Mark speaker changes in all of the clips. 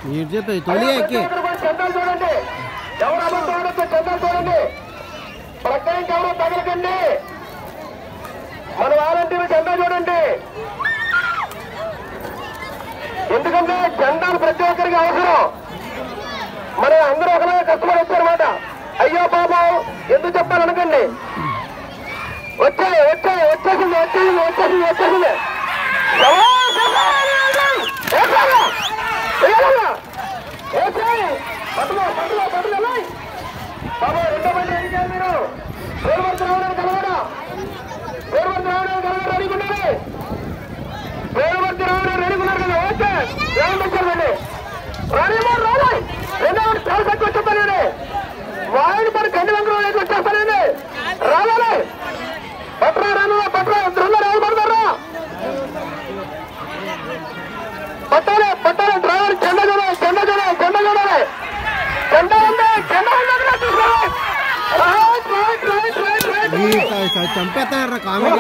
Speaker 1: మీరు చెప్పేది తొలి ఎక్కి
Speaker 2: చందాలు చూడండి ఎవరు అబద్ధం ఆడొచ్చో చందాలు చూడండి ప్రత్యేక ఎవరు తగలకండి మన వాలంటీర్లు జెండా చూడండి ఎందుకంటే జెండాలు ప్రతి ఒక్కరికి అవసరం మన అందరూ ఒకలాగా కష్టపడి వచ్చారన్నమాట అయ్యో బాబు ఎందుకు చెప్పాలనకండి వచ్చాయి వచ్చాయి వచ్చేసింది వచ్చేసింది వచ్చేసింది వచ్చేసింది శభాష్, శభాష్, వేసారా? వేయాలా? వేసేయ్. పట్టుకో, పట్టుకో, పట్టుకో, లై. బాబు రెండో బండి ఏం చేయాలి మీరు పేరువర్తి రావడానికి కలవడా పేరువర్తి రావడానికి కలవడా రెడీకున్నారు పేరువర్తి రావడానికి రెడీకున్నారు కదా ఓకే ఏం వచ్చారండి రానేమో రావాలి రెండో వాడు చాలా తక్కువ వచ్చేస్తానండి వాయిని పడి గండి వంకర వేసి వచ్చేస్తానండి రావాలి పట్రా రాను పట్రా ఇద్దరు రావాలి పడతారా పట్టాలి పట్టాలి డ్రైవర్ జెండా చూడాలి జెండా చూడాలి జెండా చూడాలి జెండా ఉంది జెండా ఉంది అక్కడ చూసుకోవాలి right right right right right
Speaker 1: ఈ చ- చ- చంపేస్తారా కామెడీ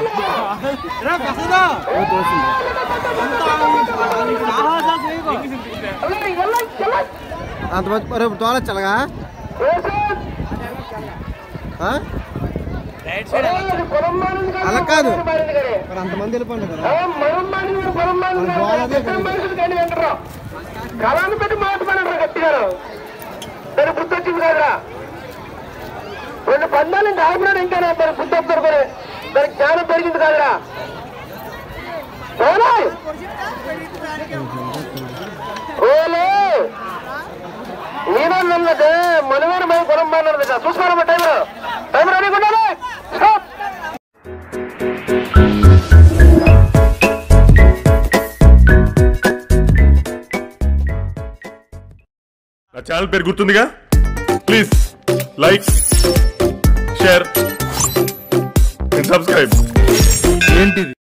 Speaker 2: వెళ్ళండి, వెళ్ళండి, వెళ్ళండి.
Speaker 1: అంతమంది రేపు తోలచ్చలగా
Speaker 2: వేసేయ్.
Speaker 1: ఆ?
Speaker 2: అరే, ఇది పొలం మారింది కాదు,
Speaker 1: అలా కాదు.
Speaker 2: పొలం మారింది కానీ.
Speaker 1: మరి అంతమంది వెళ్ళిపోండి కదా
Speaker 2: ఆ, మనం మారింది, పొలం మారింది
Speaker 1: మరి
Speaker 2: కాదు,
Speaker 1: గోడదే
Speaker 2: పొలం మారింది కానీ అంటారు. కళాన్ని పెట్టి మాట్లాడారు గట్టిగా దాని బుద్ధి వచ్చింది కాదురా రెండు పందాలు ఇంకా ఆగినాడు ఇంకా దాని బుద్ధి వస్తారు దానికి జ్ఞానం పెరిగింది కాదురా ఓలే ఓలే నేనే నన్నదే మనమేన మేము కొనం మాట్లాడదు చూసుకోవాలమ్మా టైం టైం రెడీ ఉండాలి స్టాప్
Speaker 3: నా ఛానల్ పేరు గుర్తుందిగా please like share and subscribe
Speaker 1: ఏంటిది